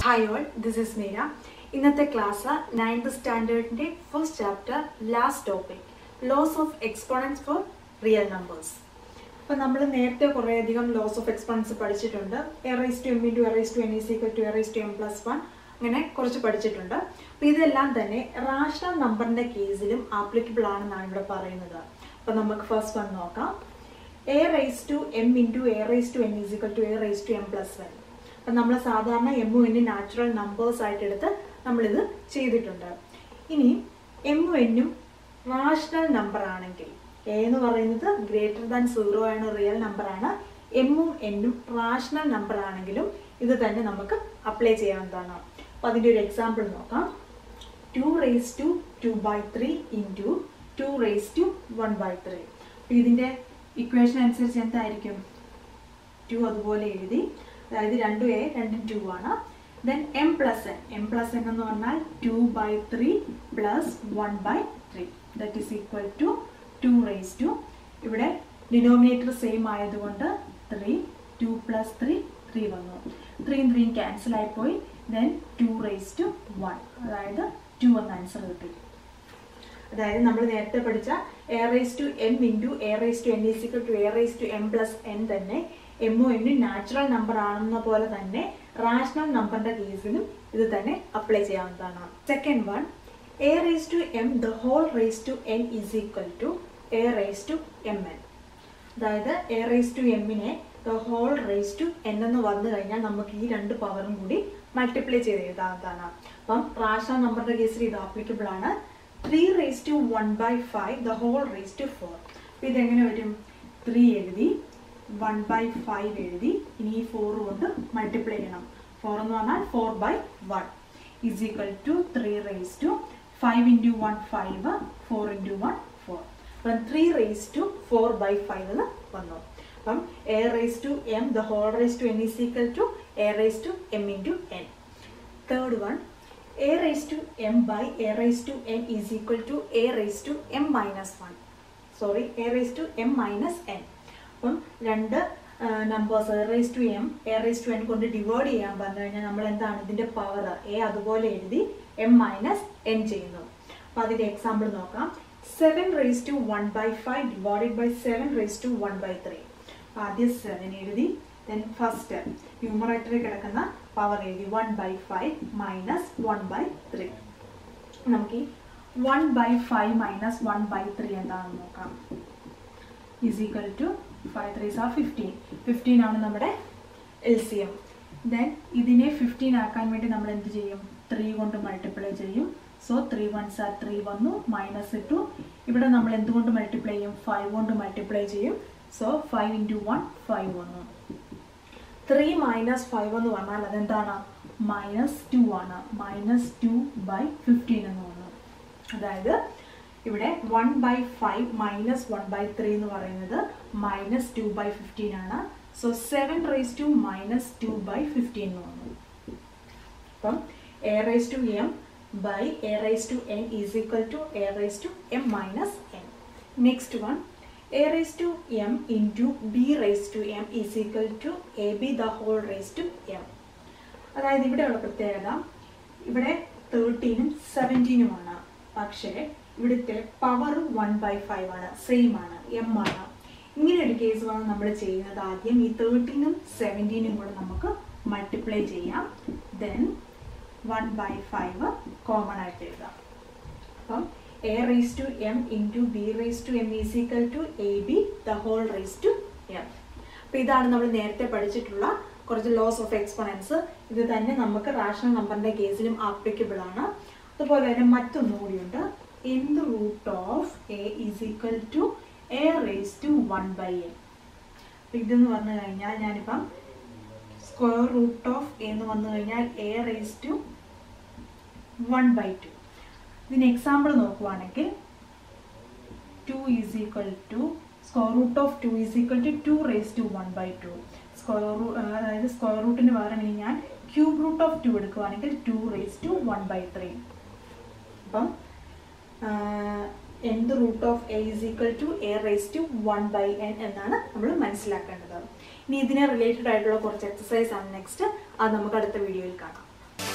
hi all this is Meera ഇന്നത്തെ class ninth സ്റ്റാൻഡേർഡിൻ്റെ first chapter last topic laws of exponents for real numbers അപ്പോൾ നമ്മൾ നേരത്തെ കുറേയധികം ലോസ് ഓഫ് എക്സ്പോണൻസ് പഠിച്ചിട്ടുണ്ട് a raise to M into a raise to N is equal to a raise to M plus one അങ്ങനെ കുറച്ച് പഠിച്ചിട്ടുണ്ട് അപ്പോൾ ഇതെല്ലാം തന്നെ റാഷണൽ നമ്പറിൻ്റെ കേസിലും ആപ്ലിക്കബിൾ ആണെന്നാണ് ഇവിടെ പറയുന്നത് അപ്പോൾ നമുക്ക് ഫസ്റ്റ് വൺ നോക്കാം A raise to M into A raise to N is equal to A raise to M plus one അപ്പം നമ്മൾ സാധാരണ എമ്മും എന്നും നാച്ചുറൽ നമ്പേഴ്സ് ആയിട്ട് എടുത്ത് നമ്മളിത് ചെയ്തിട്ടുണ്ട് ഇനി എമ്മും എന്നും റാഷണൽ നമ്പർ ആണെങ്കിൽ എ എന്ന് പറയുന്നത് ഗ്രേറ്റർ ദാൻ സീറോ ആണ് റിയൽ നമ്പർ ആണ് എമ്മും എന്നും റാഷണൽ നമ്പർ ആണെങ്കിലും ഇത് തന്നെ നമുക്ക് അപ്ലൈ ചെയ്യാവുന്നതാണ് അപ്പോൾ അതിൻ്റെ ഒരു എക്സാമ്പിൾ നോക്കാം two raise to two by three into two raise to one by three അപ്പോൾ ഇതിൻ്റെ ഇക്വേഷൻ അനുസരിച്ച് എന്തായിരിക്കും ടു അതുപോലെ എഴുതി അതായത് രണ്ടും എ രണ്ടും ടു ആണ് then M plus N M plus N എന്ന് പറഞ്ഞാൽ two by three plus one by three that is equal to two raise to two denominator same ആയതുകൊണ്ട് three two plus three three വന്നു ത്രീയും ത്രീയും cancel ആയിപ്പോയി then two raise to two one two എന്ന answer കിട്ടി അതായത് നമ്മൾ നേരത്തെ പഠിച്ച A raise to M into A raise to N is equal to A raise to M plus N തന്നെ എമ്മോ എന്നും നാച്ചുറൽ നമ്പർ ആണെന്ന പോലെ തന്നെ റാഷണൽ നമ്പറിന്റെ കേസിലും ഇത് തന്നെ അപ്ലൈ ചെയ്യാവുന്നതാണ് second one A raise to M the whole raise to N is equal to A raise to M N അതായത് എ റേസ് ടു എമ്മിനെ the whole raise to N എന്ന് വന്നു കഴിഞ്ഞാൽ നമുക്ക് ഈ രണ്ട് പവറും കൂടി മൾട്ടിപ്ലൈ ചെയ്ത് എഴുതാവുന്നതാണ് അപ്പം റാഷണൽ നമ്പറിന്റെ കേസിൽ ഇത് ആപ്ലിക്കബിൾ ആണ് three raise to one by five the whole raise to four അപ്പം ഇതെങ്ങനെ വരും ത്രീ എഴുതി വൺ ബൈ ഫൈവ് എഴുതി ഇനി ഈ ഫോർ കൊണ്ട് മൾട്ടിപ്ലൈ ചെയ്യണം ഫോർ എന്ന് പറഞ്ഞാൽ four by one is equal to three raise to five into one five four into one four അപ്പം three raise to four by five എന്ന് വന്നു അപ്പം A raise to M the whole raise to N is equal to A raise to M into N third one A raise to M by A raise to N is equal to A raise to M minus one sorry A raise to M minus N അപ്പം രണ്ട് numbers A raise to M A raise to N കൊണ്ട് divide ചെയ്യാൻ പറഞ്ഞു കഴിഞ്ഞാൽ നമ്മൾ എന്താണ് ഇതിൻ്റെ power A അതുപോലെ എഴുതി എം മൈനസ് എൻ ചെയ്യുന്നു അപ്പം അതിൻ്റെ എക്സാമ്പിൾ നോക്കാം seven raise to one by five divided by seven raise to one by three ആദ്യം സെവൻ എഴുതി ദെൻ ഫസ്റ്റ് ന്യൂമറേറ്ററിൽ കിടക്കുന്ന പവർ എഴുതി one by five minus one by three നമുക്ക് ഈ one by five minus one by three എന്താണെന്ന് നോക്കാം is equal to five threes ആ ഫിഫ്റ്റീൻ ഫിഫ്റ്റീൻ ആണ് നമ്മുടെ എൽ സി എം ദെൻ ഇതിനെ ഫിഫ്റ്റീൻ ആക്കാൻ വേണ്ടി നമ്മൾ എന്ത് ചെയ്യും ത്രീ കൊണ്ട് മൾട്ടിപ്ലൈ ചെയ്യും സോ ത്രീ വൺസ് ആ ത്രീ വന്നു മൈനസ് ഇട്ടു ഇവിടെ നമ്മൾ എന്തുകൊണ്ട് മൾട്ടിപ്ലൈ ചെയ്യും ഫൈവ് കൊണ്ട് മൾട്ടിപ്ലൈ ചെയ്യും so five into one five വന്നു ത്രീ മൈനസ് ഫൈവ് എന്ന് പറഞ്ഞാൽ അതെന്താണ് മൈനസ് ടു ആണ് മൈനസ് ടു ബൈ ഫിഫ്റ്റീൻ എന്ന് വന്നു അതായത് ഇവിടെ one by five minus one by three എന്ന് പറയുന്നത് മൈനസ് ടു ബൈ ഫിഫ്റ്റീൻ ആണ് so seven raise to minus two by fifteen എന്ന് വന്നു അപ്പം A raise to M by A raise to N is equal to A raise to M minus N next one A raise to M into B raise to M is equal to A B the whole raise to M അതായത് ഇവിടെയുള്ള പ്രത്യേകത ഇവിടെ തേർട്ടീനും സെവൻറ്റീനുമാണ് പക്ഷേ ഇവിടുത്തെ power one by five ആണ് same ആണ് എം ആണ് ഇങ്ങനെ ഒരു കേസ് വന്ന് നമ്മൾ ചെയ്യുന്നത് ആദ്യം ഈ തേർട്ടീനും സെവൻറ്റീനും കൂടെ നമുക്ക് മൾട്ടിപ്ലൈ ചെയ്യാം then one by five common ആയിട്ട് എഴുതാം അപ്പം A raise to M into B raise to M is equal to A B the whole raise to M അപ്പോൾ ഇതാണ് നമ്മൾ നേരത്തെ പഠിച്ചിട്ടുള്ള കുറച്ച് ലോസ് ഓഫ് എക്സ്പൊണൻസ് ഇത് തന്നെ നമുക്ക് റാഷണൽ നമ്പറിൻ്റെ കേസിലും ആപ്ലിക്കബിൾ ആണ് അതുപോലെ തന്നെ മറ്റൊന്നും കൂടിയുണ്ട് in the root of A is equal to A raise to one by N അപ്പം ഇതെന്ന് പറഞ്ഞു കഴിഞ്ഞാൽ ഞാനിപ്പം സ്ക്വയർ റൂട്ട് ഓഫ് എന്ന് വന്നു കഴിഞ്ഞാൽ a raise to one by two ഇതിന് എക്സാമ്പിൾ നോക്കുവാണെങ്കിൽ two is equal to square root of two is equal to two raise to one by two square അതായത് സ്ക്വയർ റൂട്ടിന് പകരം ഇനി ഞാൻ ക്യൂബ് റൂട്ട് ഓഫ് ടു എടുക്കുവാണെങ്കിൽ two raise to one by three അപ്പം എന്ത് root of a is equal to A raise to one by n എന്നാണ് നമ്മൾ മനസ്സിലാക്കേണ്ടത് ഇനി ഇതിനെ റിലേറ്റഡ് ആയിട്ടുള്ള കുറച്ച് എക്സസൈസ് ആണ് നെക്സ്റ്റ് അത് നമുക്ക് അടുത്ത വീഡിയോയിൽ കാണാം